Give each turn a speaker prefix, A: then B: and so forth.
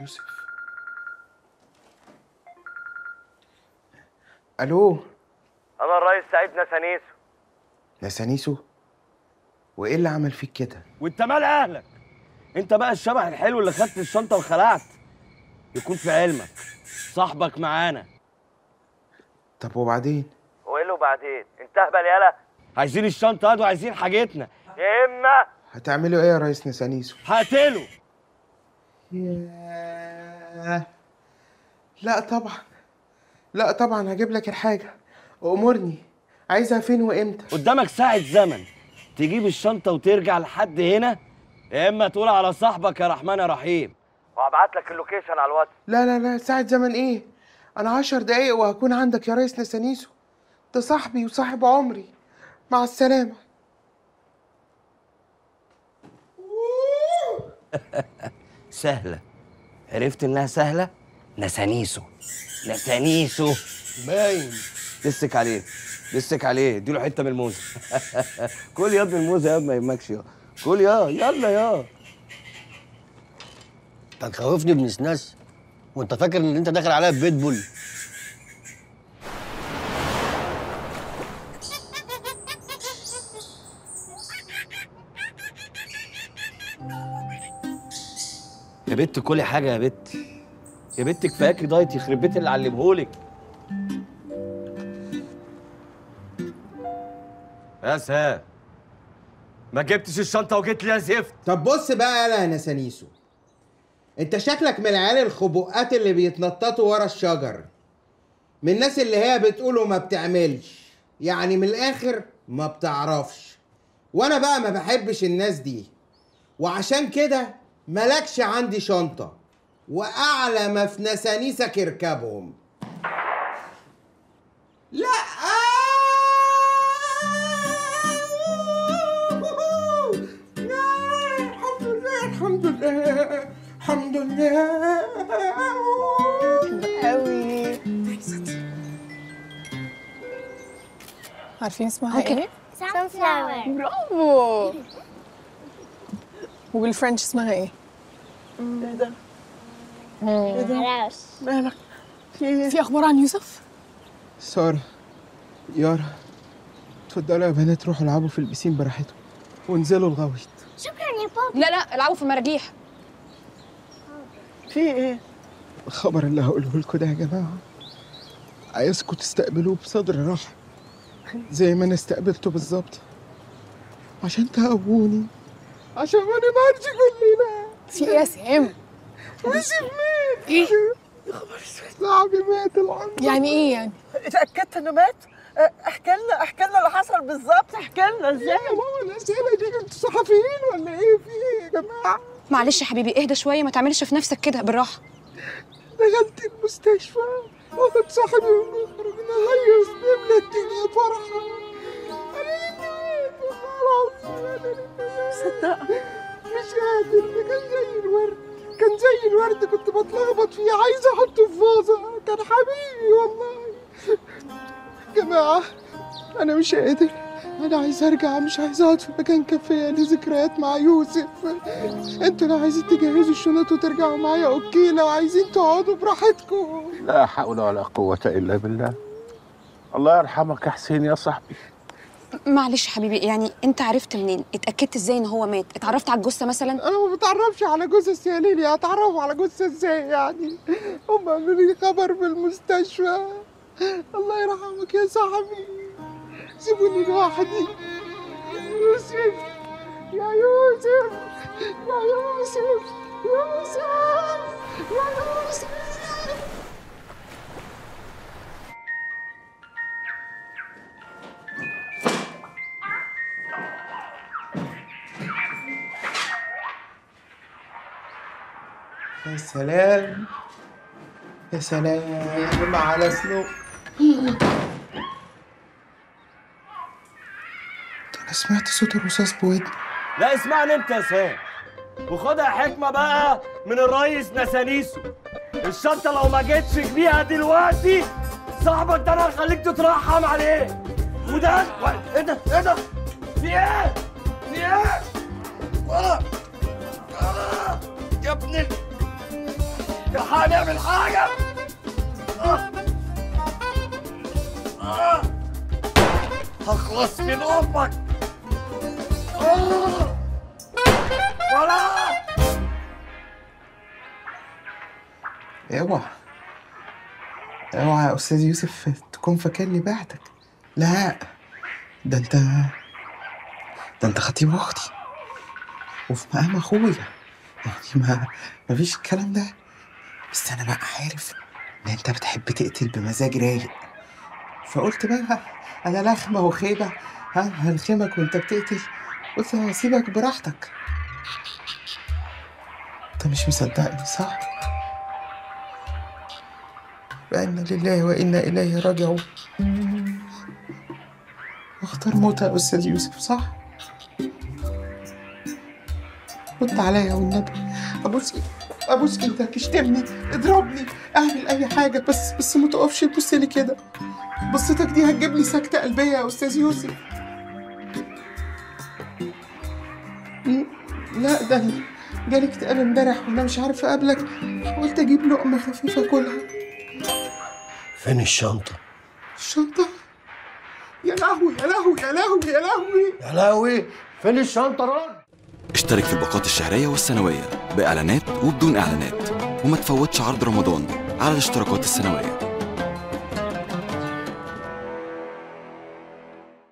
A: يوسف الو
B: انا الرئيس سعيد نسانيسو
A: نسانيسو وايه اللي عمل فيك كده
B: وانت مال اهلك انت بقى الشبح الحلو اللي خدت الشنطه وخلعت يكون في علمك صاحبك معانا
A: طب وبعدين
B: وايه له بعدين انت اهبل يالا عايزين الشنطه دي وعايزين حاجتنا يا اما
A: هتعملوا ايه يا ريس نسانيسو
B: هقتله
A: ياه. لا طبعا لا طبعا هجيب لك الحاجه امرني عايزها فين وامتى
B: قدامك ساعة زمن تجيب الشنطة وترجع لحد هنا يا إما تقول على صاحبك يا رحمن يا رحيم وهبعت لك اللوكيشن على الواتس
A: لا لا لا ساعة زمن ايه انا عشر دقايق وهكون عندك يا ريس نسانيسو ده صاحبي وصاحب عمري مع السلامة
B: سهلة عرفت إنها سهلة؟ نسانيسو نسانيسو
C: باين
B: لسك عليه لسك عليه اديله حتة من الموزة كل يا ابني الموزة يا ابني ما يهمكش يا كل يا يلا يا
C: انت هتخوفني ابن سناس وانت فاكر ان انت داخل عليا بيتبول
B: يا بت كلي حاجة يا بت يا بت كفاياكي دايت يخرب بيت اللي علمهولك يا سام ما جبتش الشنطة وجيت لي يا زفت
A: طب بص بقى يالا يا نسانيسو انت شكلك من العيال الخبؤات اللي بيتنططوا ورا الشجر من الناس اللي هي بتقوله ما بتعملش يعني من الاخر ما بتعرفش وانا بقى ما بحبش الناس دي وعشان كده ملكش عندي شنطة واعلى ما في نسانيسك اركبهم لا الحمد لله الحمد لله الحمد لله
D: قوي عارفين اسمها ايه؟
E: sunflower
D: برافو وبالفرنش اسمها ايه؟
E: معرفش
A: مالك
D: في اخبار عن يوسف؟
A: سارة يارا اتفضلوا يا بنات روحوا العبوا في البسين براحتكم وانزلوا الغويط
E: شكرا يا بابا
D: لا لا العبوا في المراجيح
A: في ايه؟ الخبر اللي هقوله لكم ده يا جماعة عايزكم تستقبلوه بصدر رحب زي ما انا استقبلته بالظبط عشان تقووني عشان ما نبعدش كلنا
D: في ايه يا سام؟
A: يوسف مات
D: ايه؟
A: يا خبر اسود صاحبي مات العمر
D: يعني ايه يعني؟
F: اتأكدت انه مات؟ اه، احكي لنا احكي لنا اللي حصل بالظبط احكي لنا ازاي؟
A: يا ماما الاسئله دي انتوا صحفيين ولا ايه في ايه يا جماعه
G: معلش يا حبيبي اهدى شويه ما تعملش في نفسك كده بالراحه
A: دخلت المستشفى واخد صاحبي ونخرج نهيص نملى الدنيا فرحة أنا مات والله العظيم أنا مات
F: صدق
A: مش قادر ده كان زي الورد كان زي الورد كنت بتلخبط فيه عايز أحطه في فازة كان حبيبي والله جماعة أنا مش قادر أنا عايز أرجع مش عايز أقعد في مكان كافيه لي ذكريات مع يوسف انتوا لو عايزين تجهزوا الشنط وترجعوا معايا اوكي لو عايزين تقعدوا براحتكم
H: لا حول ولا قوة إلا بالله الله يرحمك يا حسين يا صاحبي
G: معلش يا حبيبي يعني انت عرفت منين اتاكدت ازاي ان هو مات اتعرفت على الجثه مثلا
A: انا ما بتعرفش على جثث يا ليلي هتعرفوا على جثة ازاي يعني هم قالوا لي خبر في المستشفى الله يرحمك يا صاحبي سيبوني لوحدي يوسف يا يوسف يا يوسف يوسف يا يوسف يا سلام يا سلام على سنو انا سمعت صوت الرصاص بودني
B: لا اسمعني انت يا سام وخدها حكمة بقى من الريس نسانيسو الشنطة لو ما جيتش بيها دلوقتي صاحبك ده انا هخليك تترحم عليه وده و- ايه ده ايه ده في ايه في ايه آه. آه. يا ابن ال- تعمل حاجة آه. آه. هخلص من أمك آه. ولا
A: اوعى اوعى يا استاذ يوسف تكون فاكرني بعدك لا ده انت ده انت خطيب اختي وفي مقام اخويا يعني ما ما فيش الكلام ده بس انا بقى عارف ان انت بتحب تقتل بمزاج رايق فقلت بقى انا لخمه وخيبه ها هنخمك وانت بتقتل قلت هسيبك براحتك انت مش مصدقني صح؟ وإنا لله وإنا إليه راجعون واختار موت يا أستاذ يوسف صح؟ رد عليا والنبي أبوس أبوس إيدك اشتمني اضربني أعمل أي حاجة بس بس ما تقفش تبص لي كده بصتك دي هتجيب لي سكتة قلبية يا أستاذ يوسف م- لا ده أنا جالي اكتئاب امبارح وانا مش عارفه اقابلك قلت اجيب لقمه خفيفه كلها
C: فين الشنطة؟
A: الشنطه يا لهوي يا لهوي يا لهوي يا لهوي
C: يا لهوي فين الشنطة رد؟
I: اشترك في الباقات الشهرية والسنوية بإعلانات وبدون إعلانات وما تفوتش عرض رمضان على الاشتراكات السنوية